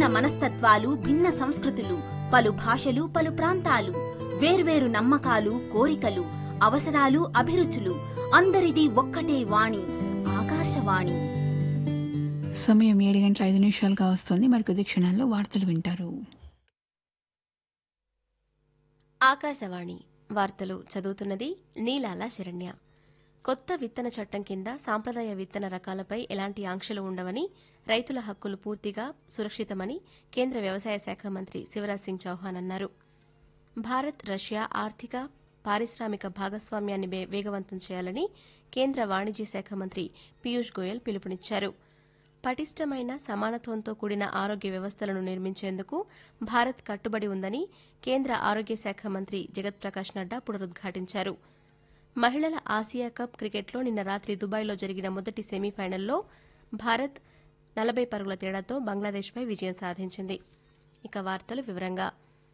మనస్తత్వాలు భిన్న సంస్కృతులు పలు భాషలు పలు ప్రాంతాలు వేర్వేరు నమ్మకాలు కోరికలు అవసరాలు అభిరుచులు అందరిది ఒక్కటే వాణి ఆకాశవాణి సమయం ఏడు గంటల ఐదు నిమిషాలుగా వస్తుంది మరికొద్ది క్షణాల్లో వార్తలు వింటారు ఆకాశవాణి వార్తలు చదువుతున్నది నీలాల శరణ్య కొత్త విత్తన చట్టం కింద సాంప్రదాయ విత్తన రకాలపై ఎలాంటి ఆంక్షలు ఉండవని రైతుల హక్కులు పూర్తిగా సురక్షితమని కేంద్ర వ్యవసాయ శాఖ మంత్రి శివరాజ్ సింగ్ చౌహాన్ అన్నారు భారత్ రష్యా ఆర్థిక పారిశ్రామిక భాగస్వామ్యాన్ని వే- వేగవంతం చేయాలని కేంద్ర వాణిజ్య శాఖ మంత్రి పీయూష్ గోయల్ పిలుపునిచ్చారు పటిష్టమైన సమానత్వంతో కూడిన ఆరోగ్య వ్యవస్థలను నిర్మించేందుకు భారత్ కట్టుబడి ఉందని కేంద్ర ఆరోగ్య శాఖ మంత్రి జగత్ ప్రకాష్ నడ్డా పునరుద్ఘాటించారు మహిళల ఆసియా కప్ క్రికెట్లో నిన్న రాత్రి దుబాయ్లో జరిగిన మొదటి సెమీఫైనల్లో భారత్ నలభై పరుగుల తేడాతో బంగ్లాదేశ్పై విజయం సాధించింది ఇక వార్తలు వివరంగా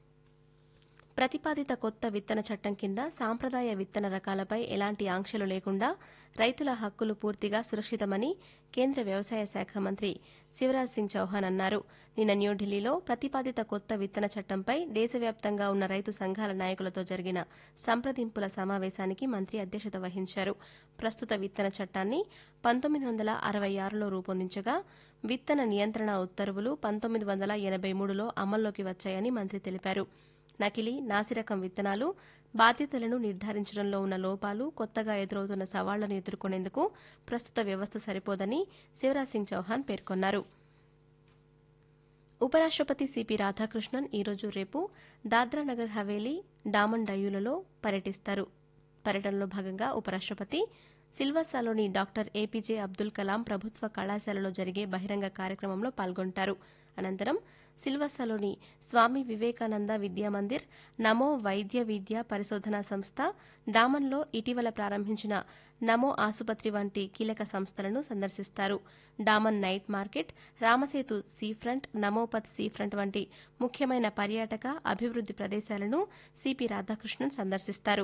ప్రతిపాదిత కొత్త విత్తన చట్టం కింద సాంప్రదాయ విత్తన రకాలపై ఎలాంటి ఆంక్షలు లేకుండా రైతుల హక్కులు పూర్తిగా సురక్షితమని కేంద్ర వ్యవసాయ శాఖ మంత్రి శివరాజ్ సింగ్ చౌహాన్ అన్నారు నిన్న న్యూఢిల్లీలో ప్రతిపాదిత కొత్త విత్తన చట్టంపై దేశవ్యాప్తంగా ఉన్న రైతు సంఘాల నాయకులతో జరిగిన సంప్రదింపుల సమావేశానికి మంత్రి అధ్యక్షత వహించారు ప్రస్తుత విత్తన చట్టాన్ని పంతొమ్మిది వందల అరవై ఆరులో రూపొందించగా విత్తన నియంత్రణ ఉత్తర్వులు పంతొమ్మిది వందల ఎనబై మూడులో అమల్లోకి వచ్చాయని మంత్రి తెలిపారు నకిలీ నాసిరకం విత్తనాలు బాధ్యతలను నిర్ధారించడంలో ఉన్న లోపాలు కొత్తగా ఎదురవుతున్న సవాళ్లను ఎదుర్కొనేందుకు ప్రస్తుత వ్యవస్థ సరిపోదని శివరాజ్ సింగ్ చౌహాన్ పేర్కొన్నారు ఉపరాష్ట్రపతి సిపి రాధాకృష్ణన్ ఈరోజు రేపు దాద్రా నగర్ హవేలీ డామన్ డయ్యూలలో పర్యటిస్తారు పర్యటనలో భాగంగా ఉపరాష్ట్రపతి సిల్వాసాలోని డాక్టర్ ఏపీజే అబ్దుల్ కలాం ప్రభుత్వ కళాశాలలో జరిగే బహిరంగ కార్యక్రమంలో పాల్గొంటారు అనంతరం సిల్వాసాలోని స్వామి వివేకానంద విద్యామందిర్ నమో వైద్య విద్య పరిశోధనా సంస్థ డామన్లో ఇటీవల ప్రారంభించిన నమో ఆసుపత్రి వంటి కీలక సంస్థలను సందర్శిస్తారు Daman night market Ramasetu sea front Namopath sea front వంటి ముఖ్యమైన పర్యాటక అభివృద్ది ప్రదేశాలను సిపి రాధాకృష్ణన్ సందర్శిస్తారు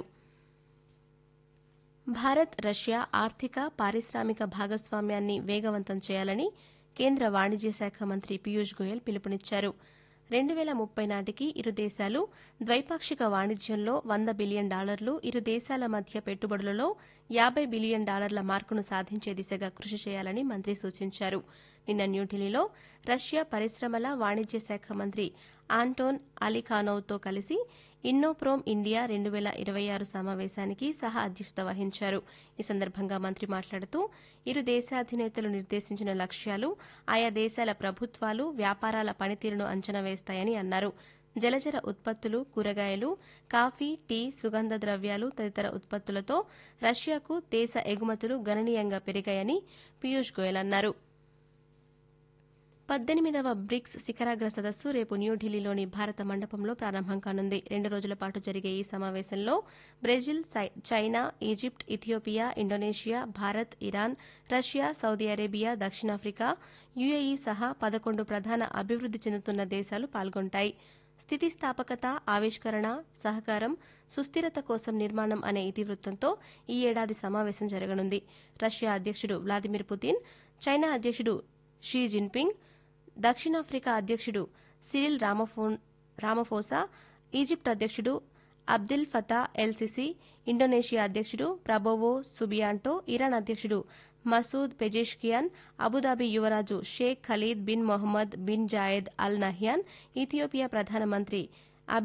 భారత్ రష్యా ఆర్థిక పారిశ్రామిక భాగస్వామ్యాన్ని వేగవంతం చేయాలని కేంద్ర వాణిజ్య శాఖ మంత్రి పీయూష్ గోయల్ పిలుపునిచ్చారు రెండు వేల ముప్పై నాటికి ఇరు దేశాలు ద్వైపాక్షిక వాణిజ్యంలో వంద బిలియన్ డాలర్లు ఇరు దేశాల మధ్య పెట్టుబడులలో యాబై బిలియన్ డాలర్ల మార్కును సాధించే దిశగా కృషి చేయాలని మంత్రి సూచించారు నిన్న న్యూఢిల్లీలో రష్యా పరిశ్రమల వాణిజ్య శాఖ మంత్రి ఆంటోన్ అలీఖానోవ్తో కలిసి ఇన్నోప్రోమ్ ఇండియా రెండు వేల ఇరవై ఆరు సమావేశానికి సహా అధ్యక్షత వహించారు ఈ సందర్భంగా మంత్రి మాట్లాడుతూ ఇరు దేశాధినేతలు నిర్దేశించిన లక్ష్యాలు ఆయా దేశాల ప్రభుత్వాలు వ్యాపారాల పనితీరును అంచనా వేస్తాయని అన్నారు జలచర ఉత్పత్తులు కూరగాయలు కాఫీ టీ సుగంధ ద్రవ్యాలు తదితర ఉత్పత్తులతో రష్యాకు దేశ ఎగుమతులు గణనీయంగా పెరిగాయని పీయూష్ గోయల్ అన్నారు పద్దెనిమిదవ బ్రిక్స్ శిఖరాగ్ర సదస్సు రేపు న్యూఢిల్లీలోని భారత మండపంలో ప్రారంభం కానుంది రెండు రోజుల పాటు జరిగే ఈ సమావేశంలో బ్రెజిల్ సై- China Egypt Ethiopia Indonesia Bharat Iran Russia Saudi Arabia దక్షిణాఫ్రికా యుఏఈ సహా పదకొండు ప్రధాన అభివృద్ది చెందుతున్న దేశాలు పాల్గొంటాయి స్థితిస్థాపకత ఆవిష్కరణ సహకారం సుస్థిరత కోసం నిర్మాణం అనే ఇతివృత్తంతో ఈ ఏడాది సమావేశం జరగనుంది రష్యా అధ్యక్షుడు వ్లాదిమిర్ పుతిన్ చైనా అధ్యక్షుడు షీ జిన్పింగ్ దక్షిణాఫ్రికా అధ్యక్షుడు సిరిల్ రామఫోన్ రామఫోసా ఈజిప్ట్ అధ్యక్షుడు అబ్దిల్ ఫతా ఎల్సిసి ఇండోనేషియా అధ్యక్షుడు ప్రబోవో సుబియాంటో ఇరాన్ అధ్యక్షుడు మసూద్ పెజేష్కియాన్ అబుదాబి యువరాజు Sheikh Khalid bin Mohammed bin Zayed Al Nahyan Ethiopia ప్రధానమంత్రి